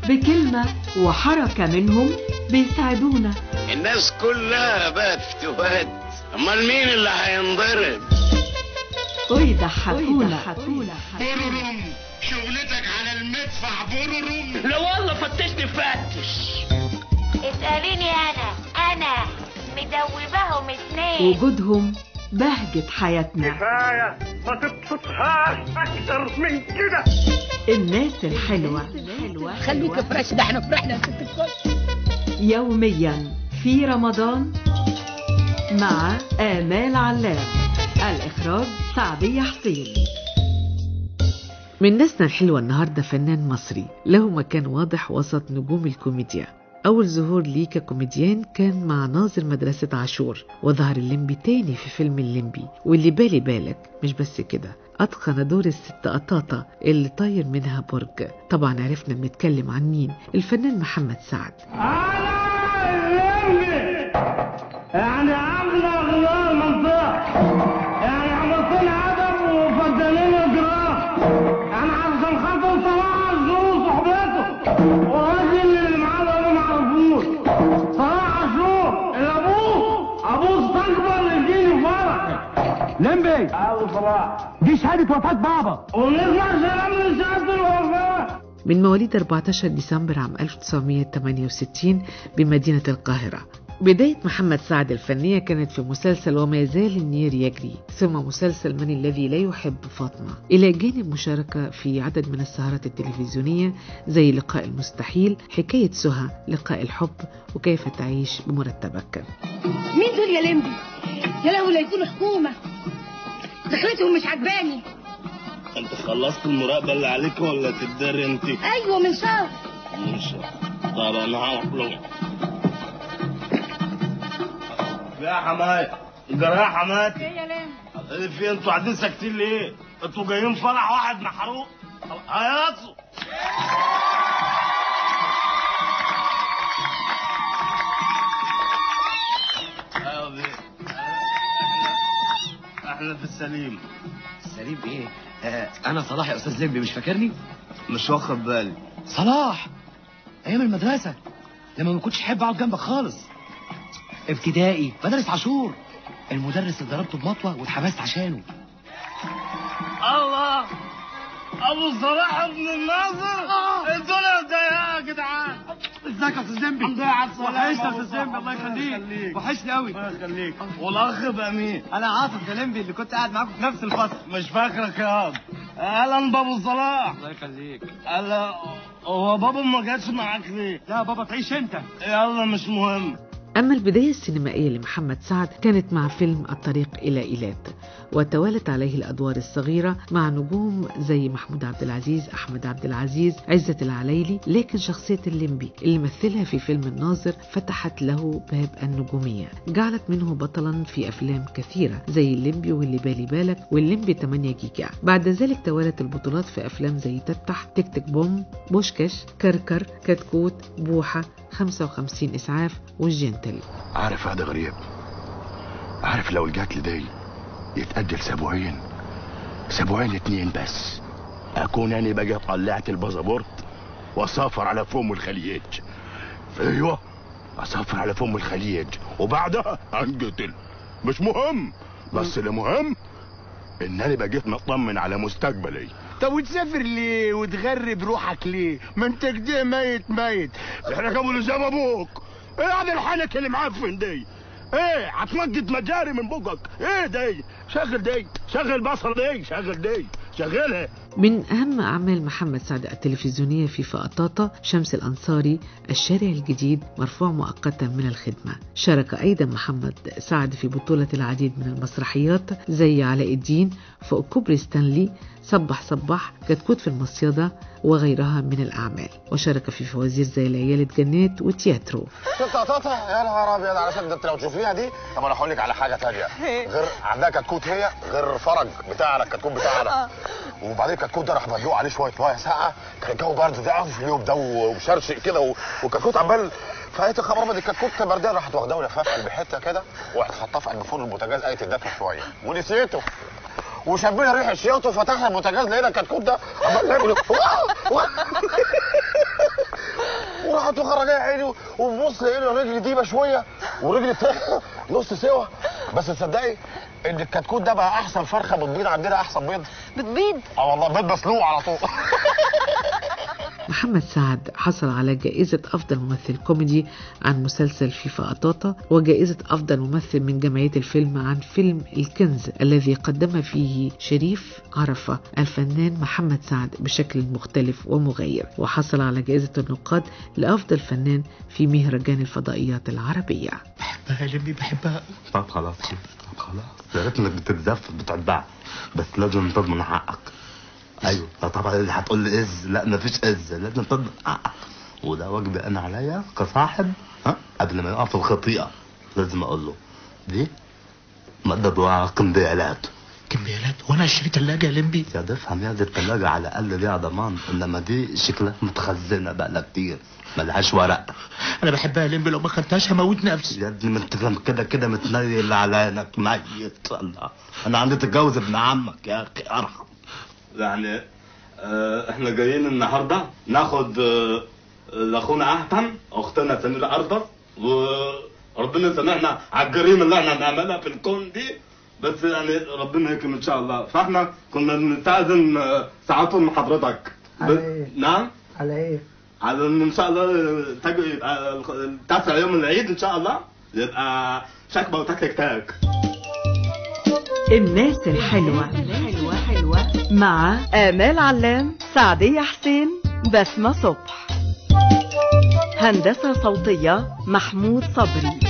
بكلمة وحركة منهم بيساعدونا الناس كلها بقت فتوات امال مين اللي هينضرب ويضحكونا بورورم شغلتك على المدفع بورورم لا والله فتشني فتش اسأليني أنا أنا مدوباهم اتنين وجودهم بهجة حياتنا كفاية ما تبسطهاش أكتر من كده الناس الحلوة خليك فريش ده احنا فرحنا يا ست الكل يوميا في رمضان مع آمال علام الإخراج سعدية حسين من ناسنا الحلوة النهاردة فنان مصري له مكان واضح وسط نجوم الكوميديا أول ظهور ليه ككوميديان كان مع ناظر مدرسة عاشور وظهر الليمبي تاني في فيلم الليمبي واللي بالي بالك مش بس كده أتقن دور الست قطاطة اللي طاير منها برج طبعا عرفنا بنتكلم عن مين الفنان محمد سعد أنا الليمبي يعني أغلى أغلى المنطقة يعني عملتين هدف وفدانين الجراح يعني عشان خاطر صلاح عاشور صحبته والراجل اللي معاه ده ما معرفوش صلاح عاشور اللي أبوه أبوه استكبر يديني فرح لمبي أبو صلاح دي شهادة وفاة بابا ونسمع سلام من شهادة الوفاة من مواليد 14 ديسمبر عام 1968 بمدينة القاهرة بداية محمد سعد الفنية كانت في مسلسل وما يزال النير يجري ثم مسلسل من الذي لا يحب فاطمة إلى جانب مشاركة في عدد من السهرات التلفزيونية زي لقاء المستحيل حكاية سهى لقاء الحب وكيف تعيش بمرتبك مين دول يا لمبي يا لهوي لا يكونوا حكومة دخلتهم مش عجباني انت خلصت المراقبه اللي عليك ولا تداري انت ايوه من شهر مش طب انا هعرف لو يا حماية جرى يا حماية ايه يا لمبي ايه في انتوا قاعدين ساكتين ليه؟ انتوا جايين فرح واحد محروق هياطوا ايوه بيه احنا في السليم سليم ايه؟ آه انا صلاح يا استاذ لمبي مش فاكرني؟ مش واخد بالي صلاح ايام المدرسه لما ما كنتش احب اقعد جنبك خالص ابتدائي مدرسة عاشور المدرس اللي ضربته بمطوه واتحبست عشانه الله ابو صلاح ابن الناصر انتوا ده يا جدعان ازيك يا استاذ لمبي؟ الحمد لله على السلامة وحشني يا أبو استاذ لمبي الله صلاح. يخليك وحشني قوي الله يخليك والاخ بقى مين؟ انا عاطف ده لمبي اللي كنت قاعد معاكم في نفس الفصل مش فاكرك يا اب اهلا بابو صلاح الله يخليك هلا هو بابا ما جاتش معاك ليه؟ لا بابا تعيش انت يلا مش مهم أما البداية السينمائية لمحمد سعد كانت مع فيلم الطريق إلى إيلات وتوالت عليه الأدوار الصغيرة مع نجوم زي محمود عبد العزيز أحمد عبد العزيز عزة العليلي لكن شخصية الليمبي اللي مثلها في فيلم الناظر فتحت له باب النجومية جعلت منه بطلا في أفلام كثيرة زي الليمبي واللي بالي بالك والليمبي 8 جيجا بعد ذلك توالت البطولات في أفلام زي تفتح تك تك بوم بوشكش كركر كتكوت بوحة 55 إسعاف والجنتل عارف هذا غريب عارف لو القتل دي يتأجل سبوعين سبوعين اتنين بس اكون انا بقى طلعت الباسبورت واسافر على فم الخليج ايوه اسافر على فم الخليج وبعدها انقتل مش مهم بس المهم انني بقيت مطمن على مستقبلي طب وتسافر ليه وتغرب روحك ليه ما انت كده ميت ميت احنا قبل زي ابوك ايه هذا الحنك اللي معفن دي ايه هتنقط مجاري من بقك ايه دي شغل دي شغل بصل دي شغل دي شغلها من أهم أعمال محمد سعد التلفزيونية في فقطاطة شمس الأنصاري الشارع الجديد مرفوع مؤقتا من الخدمة شارك أيضا محمد سعد في بطولة العديد من المسرحيات زي علاء الدين فوق كوبري ستانلي صبح صبح كتكوت في المصيدة وغيرها من الأعمال وشارك في فوازير زي العيال اتجننت وتياترو شفت يا طاطا يا نهار ابيض على شد انت لو تشوفيها دي طب انا هقول لك على حاجه تانية غير عندها كتكوت هي غير فرج بتاعنا الكتكوت بتاعنا وبعدين الكتكوت ده راح مدلوق عليه شويه ميه ساقعه كان الجو برد ده في اليوم ده وشرشق كده و- والكتكوت عمال فقالت الخبر ابيض الكتكوت بردان راحت واخداه ولفاه في قلب حته كده وراحت حطاه في قلب فرن البوتاجاز قالت الدفى شويه ونسيته وشمينا ريحه شياط وفتحنا البوتاجاز لقينا الكتكوت ده عمال يعمل وراحت مخرجه يا عيني وببص لقينا رجلي ديبه شويه ورجلي التانية نص سوا بس تصدقي ان الكتكوت ده بقى احسن فرخه بتبيض عندنا احسن بيض بتبيض اه والله بيض مسلوق على طول محمد سعد حصل على جائزة أفضل ممثل كوميدي عن مسلسل فيفا قطاطا وجائزة أفضل ممثل من جمعية الفيلم عن فيلم الكنز الذي قدم فيه شريف عرفة الفنان محمد سعد بشكل مختلف ومغير وحصل على جائزة النقاد لأفضل فنان في مهرجان الفضائيات العربية بحبها يا لمبي بحبها طب خلاص طب خلاص يا ريت انك بتتزفت بتتبع بس لازم تضمن حقك ايوه لا طبعا اللي هتقول لي از لا مفيش از لازم تضمن حقك وده واجبي انا عليا كصاحب ها قبل ما يقع في الخطيئه لازم اقول له دي مدد وكمبيالات كمبيالات وانا اشتري ثلاجه يا لمبي يا تفهم يا دي التلاجة على الاقل ليها ضمان انما دي شكلها متخزنه بقالها كتير ملهاش ورق انا بحبها يا لمبي لو ما خدتهاش هموت نفسي يا ابني ما انت كده كده متنيل على عينك ميت الله انا عندي تتجوز ابن عمك يا اخي ارحم يعني اه احنا جايين النهارده ناخد اه لاخونا اهتم اختنا سميرة ارضى وربنا يسامحنا على الجريمه اللي احنا بنعملها في الكون دي بس يعني ربنا يكرم ان شاء الله فاحنا كنا بنستاذن اه ساعاتهم من حضرتك ب... على إيه؟ نعم على ايه؟ على ان ان شاء الله تج... يبقى التاسع يوم العيد ان شاء الله يبقى شكبه وتكتك تاك الناس الحلوة مع آمال علام سعدية حسين بسمة صبح هندسة صوتية محمود صبري